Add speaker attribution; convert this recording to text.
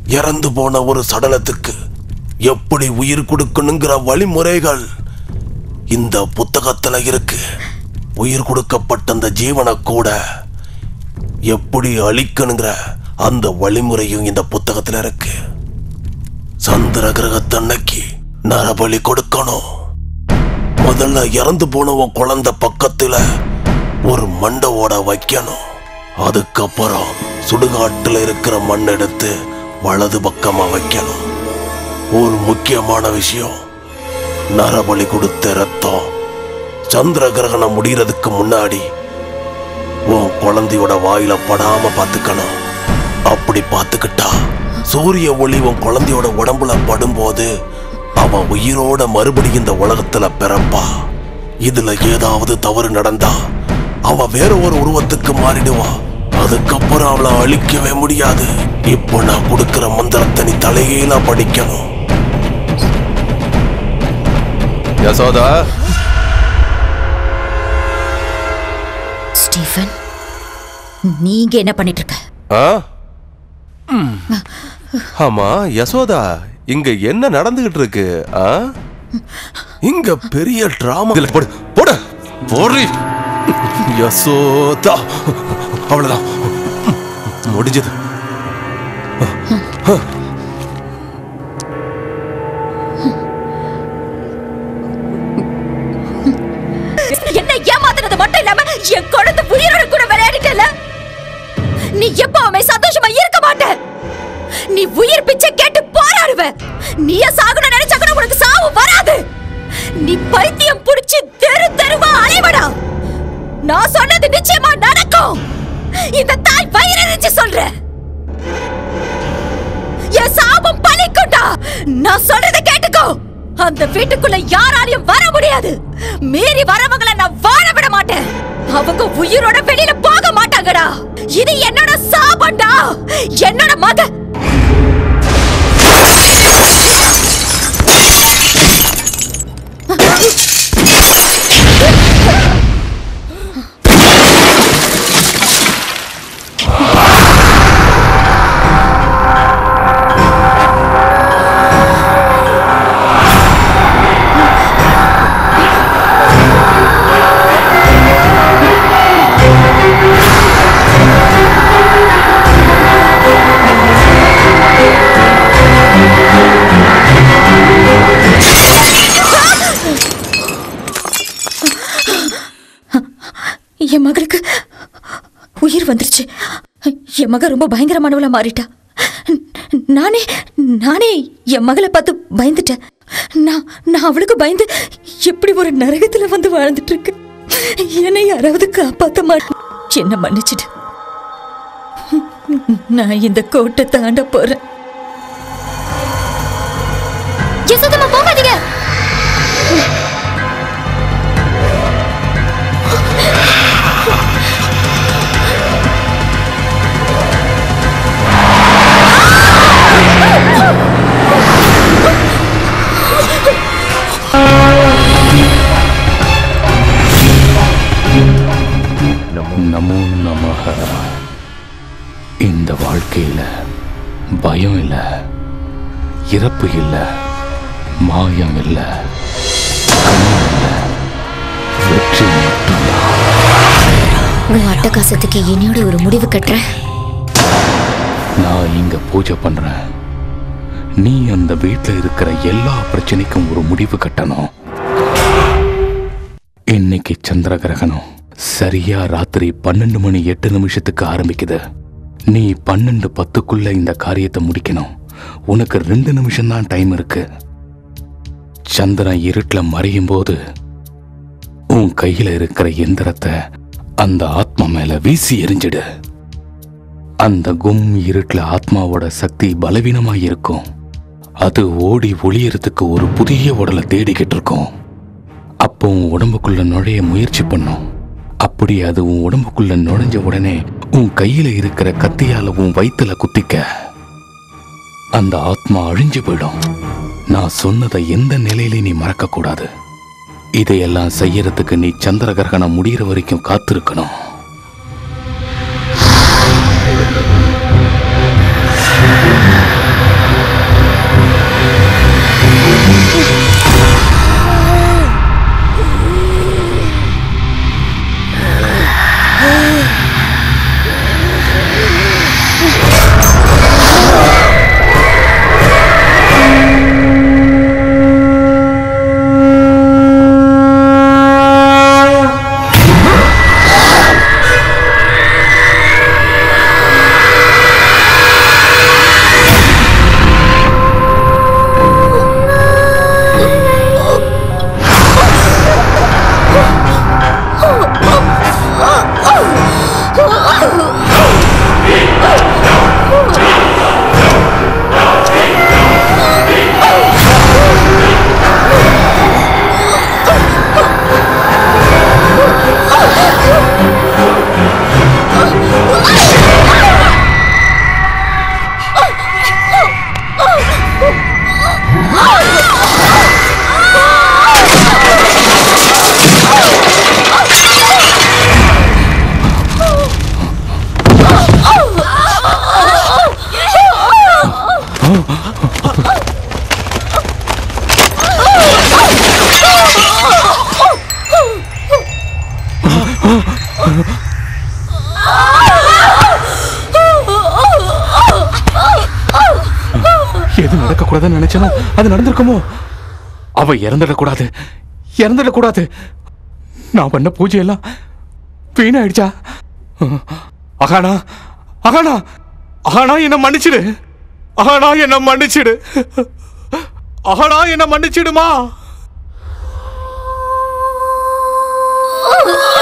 Speaker 1: இறந்து போன ஒரு சடலத்துக்கு எப்படி உயிர் கொடுக்கணுங்கிற வழிமுறைகள் இந்த புத்தகத்துல இருக்கு உயிர் கொடுக்கப்பட்ட அந்த ஜீவனை கூட எப்படி அழிக்கணுங்கிற அந்த வழிமுறையும் இந்த புத்தகத்துல இருக்கு சந்திர கிரகத்தன்னைக்கு நரபலி கொடுக்கணும் முதல்ல இறந்து போன உன் குழந்தை பக்கத்துல ஒரு மண்டை ஓட வைக்கணும் அதுக்கப்புறம் சுடுகாட்டுல இருக்கிற மண் எடுத்து வலது பக்கமா வைக்கணும் ஒரு முக்கியமான விஷயம் நரபலி கொடுத்த ரத்தம் சந்திர கிரகணம் முடியறதுக்கு முன்னாடி உன் குழந்தையோட வாயில படாம பார்த்துக்கணும் அப்படி பார்த்துக்கிட்டா சூரிய ஒளி உன் குழந்தையோட உடம்புல படும்போது அவ உயிரோட மறுபடியும் இந்த உலகத்துல பிறப்பா இதுல ஏதாவது தவறு நடந்தா அவ வேற ஒரு உருவத்துக்கு மாறிடுவா அதுக்கப்புறம் அவளை அழிக்கவே முடியாது இப்போ நான் கொடுக்கிற மந்திரத்தை நீ தலைகீழா படிக்கணும்
Speaker 2: யசோதா
Speaker 3: ஸ்டீஃபன் நீங்க என்ன பண்ணிட்டு இருக்க
Speaker 2: ஆ? ம். ஆமா யசோதா இங்க என்ன நடந்துகிட்டு இருக்கு ஆ?
Speaker 1: இங்க பெரிய டிராமா
Speaker 2: இதுல போடு போடு போடு யசோதா அவ்வளவுதான் முடிஞ்சது
Speaker 3: என்ன ஏமாத்துனது மட்டும் இல்லாம என் குழந்தை உயிரோட கூட விளையாடிட்டல நீ எப்பவுமே சந்தோஷமா இருக்க மாட்ட நீ உயிர் பிச்சை கேட்டு போராடுவ நீய சாகணும் நினைச்சா கூட உனக்கு சாவு வராது நீ பைத்தியம் புடிச்சு தெரு தெருவா அலைவடா நான் சொன்னது நிச்சயமா நடக்கும் இந்த தாய் வயிறறிஞ்சு சொல்றேன் என் சாபம் பலிக்குண்டா நான் சொல்றத கேட்டுக்கோ அந்த வீட்டுக்குள்ள யாராலையும் வர முடியாது மீறி வரவங்கள நான் வாழ விட மாட்டேன் அவங்க உயிரோட வெளியில போக மாட்டாங்கடா இது என்னோட சாபம்டா என்னோட மத என் மகளுக்கு உயிர் வந்துருச்சு என் மக ரொம்ப பயங்கரமானவளா மாறிட்டா நானே நானே என் மகளை பார்த்து பயந்துட்டேன் நான் நான் அவளுக்கு பயந்து எப்படி ஒரு நரகத்துல வந்து வாழ்ந்துட்டு இருக்கு என்னை யாராவது காப்பாத்த மாட்டேன் என்ன மன்னிச்சிடு நான் இந்த கோட்டை தாண்ட போறேன்
Speaker 4: யசோதம்மா போகாதீங்க
Speaker 5: நமோ நமக இந்த வாழ்க்கையில பயம் இல்ல இறப்பு இல்ல மாயம் இல்ல கனவு இல்ல வெற்றி மட்டும்தான்
Speaker 4: உன் அட்டகாசத்துக்கு என்னோட ஒரு முடிவு கட்டுறேன்
Speaker 5: நான் இங்க பூஜை பண்றேன் நீ அந்த வீட்ல இருக்கிற எல்லா பிரச்சனைக்கும் ஒரு முடிவு கட்டணும் இன்னைக்கு சந்திர கிரகணம் சரியா ராத்திரி பன்னெண்டு மணி எட்டு நிமிஷத்துக்கு ஆரம்பிக்குது நீ பன்னெண்டு பத்துக்குள்ள இந்த காரியத்தை முடிக்கணும் உனக்கு ரெண்டு நிமிஷம் தான் டைம் இருக்கு சந்திரன் இருட்டில் மறையும் போது உன் கையில இருக்கிற எந்திரத்தை அந்த ஆத்மா மேல வீசி எரிஞ்சிடு அந்த கும் இருட்டுல ஆத்மாவோட சக்தி பலவீனமா இருக்கும் அது ஓடி ஒளியறதுக்கு ஒரு புதிய உடலை தேடிக்கிட்டு இருக்கும் அப்போ உன் உடம்புக்குள்ள நுழைய முயற்சி பண்ணும் அப்படி அது உன் உடம்புக்குள்ள நுழைஞ்ச உடனே உன் கையில இருக்கிற கத்தியால உன் வயித்துல குத்திக்க அந்த ஆத்மா அழிஞ்சு போயிடும் நான் சொன்னதை எந்த நிலையிலையும் நீ மறக்க கூடாது இதையெல்லாம் செய்யறதுக்கு நீ சந்திர கிரகணம் முடிகிற வரைக்கும் காத்திருக்கணும் நடக்க கூடாதுன்னு நினைச்சனோ அது நடந்திருக்குமோ அவ இறந்துடக்கூடாது இறந்துடக்கூடாது நான் பண்ண பூஜை எல்லாம் வீணாயிடுச்சா அகானா அகானா அகானா என்ன மன்னிச்சிடு அகானா என்ன மன்னிச்சிடு அகானா என்ன மன்னிச்சிடுமா
Speaker 3: ஆ